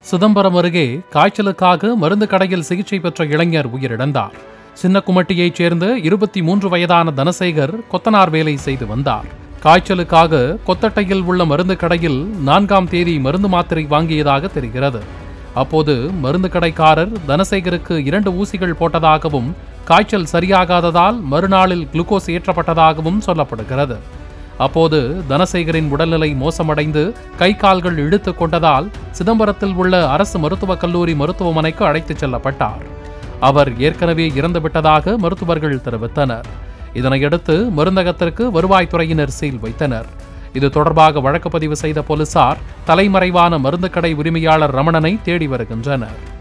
சிதம்பரம் அருகே காய்ச்சலுக்காக மருந்து கடையில் சிகிச்சை பெற்ற இளைஞர் உயிரிழந்தார் சின்னக்குமட்டியைச் சேர்ந்த இருபத்தி மூன்று வயதான தனசேகர் கொத்தனார் வேலை செய்து வந்தார் காய்ச்சலுக்காக கொத்தட்டையில் உள்ள மருந்து கடையில் நான்காம் தேதி மருந்து மாத்திரை வாங்கியதாக தெரிகிறது அப்போது மருந்து கடைக்காரர் தனசேகருக்கு இரண்டு ஊசிகள் போட்டதாகவும் காய்ச்சல் சரியாகாததால் மறுநாளில் குளுக்கோஸ் ஏற்றப்பட்டதாகவும் சொல்லப்படுகிறது அப்போது தனசேகரின் உடல்நிலை மோசமடைந்து கை கால்கள் இழுத்து கொண்டதால் சிதம்பரத்தில் உள்ள அரசு மருத்துவக் கல்லூரி மருத்துவமனைக்கு அழைத்துச் செல்லப்பட்டார் அவர் ஏற்கனவே இறந்துவிட்டதாக மருத்துவர்கள் தெரிவித்தனர் இதனையடுத்து மருந்தகத்திற்கு வருவாய்த்துறையினர் சீல் வைத்தனர் இது தொடர்பாக வழக்கு பதிவு செய்த போலீசார் தலைமறைவான மருந்து கடை உரிமையாளர் ரமணனை தேடி வருகின்றனர்